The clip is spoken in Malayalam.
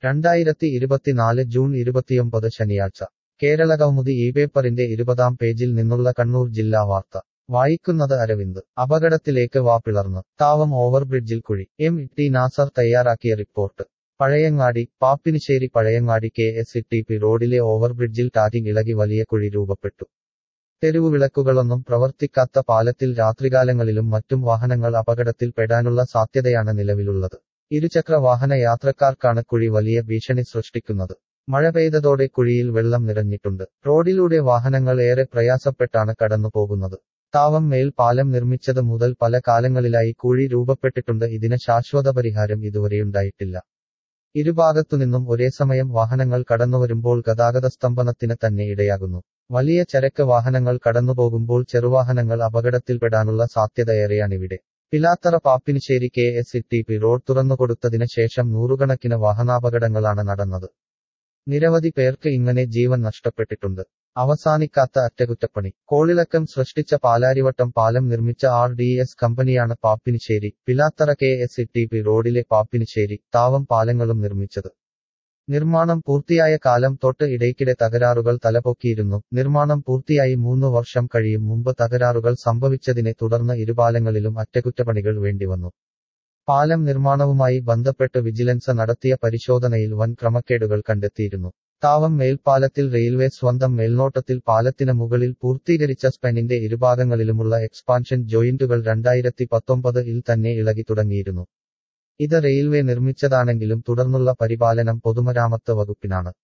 രണ്ടായിരത്തി ഇരുപത്തിനാല് ജൂൺ ഇരുപത്തിയൊമ്പത് ശനിയാഴ്ച കേരളകൗമുദി ഈ പേപ്പറിന്റെ ഇരുപതാം പേജിൽ നിന്നുള്ള കണ്ണൂർ ജില്ലാ വാർത്ത വായിക്കുന്നത് അരവിന്ദ് അപകടത്തിലേക്ക് വാപ്പിളർന്ന് താവം ഓവർബ്രിഡ്ജിൽ കുഴി എം ടി നാസർ തയ്യാറാക്കിയ report Pazhayangadi Pappinissery Pazhayangadi K S T P റോഡിലെ ഓവർബ്രിഡ്ജിൽ ടാറ്റിംഗ് ഇളകി വലിയ കുഴി രൂപപ്പെട്ടു തെരുവുവിളക്കുകളൊന്നും പ്രവർത്തിക്കാത്ത പാലത്തിൽ രാത്രികാലങ്ങളിലും മറ്റും വാഹനങ്ങൾ അപകടത്തിൽ പെടാനുള്ള സാധ്യതയാണ് നിലവിലുള്ളത് ഇരുചക്ര വാഹന യാത്രക്കാർക്കാണ് കുഴി വലിയ ഭീഷണി സൃഷ്ടിക്കുന്നത് മഴ പെയ്തതോടെ കുഴിയിൽ വെള്ളം നിറഞ്ഞിട്ടുണ്ട് റോഡിലൂടെ വാഹനങ്ങൾ ഏറെ പ്രയാസപ്പെട്ടാണ് കടന്നുപോകുന്നത് താവം മേൽ പാലം നിർമ്മിച്ചത് മുതൽ പല കാലങ്ങളിലായി കുഴി രൂപപ്പെട്ടിട്ടുണ്ട് ഇതിന് ശാശ്വത പരിഹാരം ഇതുവരെയുണ്ടായിട്ടില്ല ഇരുഭാഗത്തുനിന്നും ഒരേ സമയം വാഹനങ്ങൾ കടന്നുവരുമ്പോൾ ഗതാഗത സ്തംഭനത്തിന് തന്നെ ഇടയാകുന്നു വലിയ ചരക്ക് വാഹനങ്ങൾ കടന്നുപോകുമ്പോൾ ചെറുവാഹനങ്ങൾ അപകടത്തിൽപ്പെടാനുള്ള സാധ്യത ഏറെയാണിവിടെ Pilathara Pappinissery K S T P road തുറന്നുകൊടുത്തതിന് ശേഷം നൂറുകണക്കിന് വാഹനാപകടങ്ങളാണ് നടന്നത് നിരവധി പേർക്ക് ഇങ്ങനെ ജീവൻ നഷ്ടപ്പെട്ടിട്ടുണ്ട് അവസാനിക്കാത്ത അറ്റകുറ്റപ്പണി കോളിളക്കം സൃഷ്ടിച്ച പാലാരിവട്ടം പാലം നിർമ്മിച്ച ആർ ഡി എസ് കമ്പനിയാണ് Pappinissery Pilathara K S T P റോഡിലെ പാപ്പിനിശ്ശേരി താവം പാലങ്ങളും നിർമ്മിച്ചത് നിർമ്മാണം പൂർത്തിയായ കാലം തൊട്ട് ഇടയ്ക്കിടെ തകരാറുകൾ തലപൊക്കിയിരുന്നു നിർമ്മാണം പൂർത്തിയായി മൂന്ന് വർഷം കഴിയും മുമ്പ് തകരാറുകൾ സംഭവിച്ചതിനെ തുടർന്ന് ഇരുപാലങ്ങളിലും അറ്റകുറ്റപ്പണികൾ വേണ്ടിവന്നു പാലം നിർമ്മാണവുമായി ബന്ധപ്പെട്ട് വിജിലൻസ് നടത്തിയ പരിശോധനയിൽ വൻ ക്രമക്കേടുകൾ കണ്ടെത്തിയിരുന്നു താവം മേൽപ്പാലത്തിൽ റെയിൽവേ സ്വന്തം മേൽനോട്ടത്തിൽ പാലത്തിന് മുകളിൽ പൂർത്തീകരിച്ച സ്പെനിന്റെ ഇരുഭാഗങ്ങളിലുമുള്ള എക്സ്പാൻഷൻ ജോയിന്റുകൾ രണ്ടായിരത്തി പത്തൊമ്പത് ഇൽ തന്നെ ഇളകി തുടങ്ങിയിരുന്നു ഇത് റെയിൽവേ നിർമ്മിച്ചതാണെങ്കിലും തുടർന്നുള്ള പരിപാലനം പൊതുമരാമത്ത് വകുപ്പിനാണ്